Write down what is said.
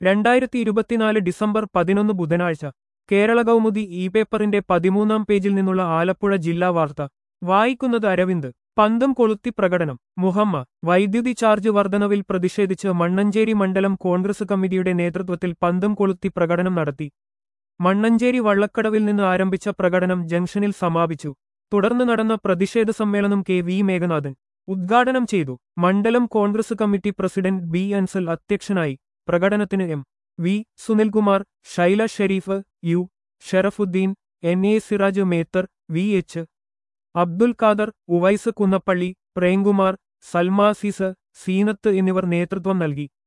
രണ്ടായിരത്തി ഇരുപത്തിനാല് ഡിസംബർ പതിനൊന്ന് ബുധനാഴ്ച കേരള കൗമുദി ഇ പേപ്പറിന്റെ പതിമൂന്നാം പേജിൽ നിന്നുള്ള ആലപ്പുഴ ജില്ലാ വാർത്ത വായിക്കുന്നത് അരവിന്ദ് പന്തം കൊളുത്തി പ്രകടനം മുഹമ്മ വൈദ്യുതി ചാർജ് വർധനവിൽ പ്രതിഷേധിച്ച് മണ്ണഞ്ചേരി മണ്ഡലം കോൺഗ്രസ് കമ്മിറ്റിയുടെ നേതൃത്വത്തിൽ പന്തം കൊളുത്തി പ്രകടനം നടത്തി മണ്ണഞ്ചേരി വള്ളക്കടവിൽ നിന്ന് ആരംഭിച്ച പ്രകടനം ജംഗ്ഷനിൽ സമാപിച്ചു തുടർന്ന് നടന്ന പ്രതിഷേധ സമ്മേളനം കെ വി മേഘനാഥൻ ഉദ്ഘാടനം ചെയ്തു മണ്ഡലം Congress committee president B Ansal അധ്യക്ഷനായി പ്രകടനത്തിന് M V Sunilkumar Shaila Sharif U Sharafuddin N A Siraj Methar V H Abdul Khader Uvais Kunnappally Premkumar Salmasees Seenath എന്നിവർ നേതൃത്വം നൽകി